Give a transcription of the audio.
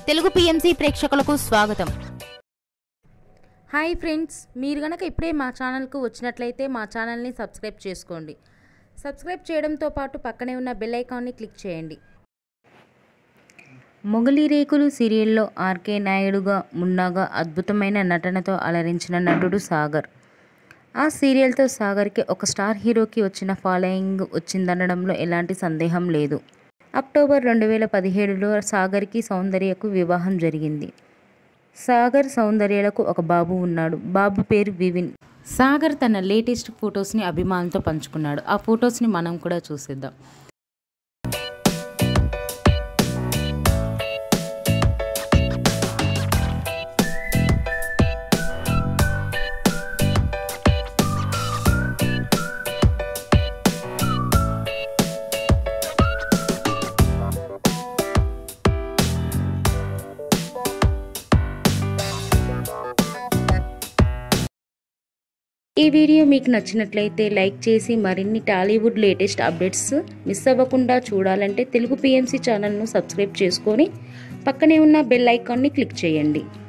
Telugu PMC ప్రేక్షకులకు స్వాగతం hi friends మీరు గనక ఇప్పుడే మా ఛానల్కు వచ్చినట్లయితే మా ఛానల్ని సబ్స్క్రైబ్ చేసుకోండి సబ్స్క్రైబ్ చేయడంతో పాటు పక్కనే ఉన్న బెల్ ఐకాన్ని క్లిక్ చేయండి మొగలి రేకులు సీరియల్లో ఆర్కే నాయుడుగా మున్నాగా అద్భుతమైన నటనతో అలరించిన నటుడు సాగర్ ఆ సీరియల్తో సాగర్కి ఒక స్టార్ హీరోకి వచ్చిన ఫాలోయింగ్ వచ్చిందనడంలో ఎలాంటి సందేహం లేదు అక్టోబర్ రెండు వేల పదిహేడులో సాగర్కి సౌందర్యకు వివాహం జరిగింది సాగర్ సౌందర్యలకు ఒక బాబు ఉన్నాడు బాబు పేరు వివిన్ సాగర్ తన లేటెస్ట్ ఫొటోస్ని అభిమానులతో పంచుకున్నాడు ఆ ఫొటోస్ని మనం కూడా చూసేద్దాం ఈ వీడియో మీకు నచ్చినట్లయితే లైక్ చేసి మరిన్ని టాలీవుడ్ లేటెస్ట్ అప్డేట్స్ మిస్ అవ్వకుండా చూడాలంటే తెలుగు పిఎంసి ఛానల్ను సబ్స్క్రైబ్ చేసుకొని పక్కనే ఉన్న బెల్ ఐకాన్ని క్లిక్ చేయండి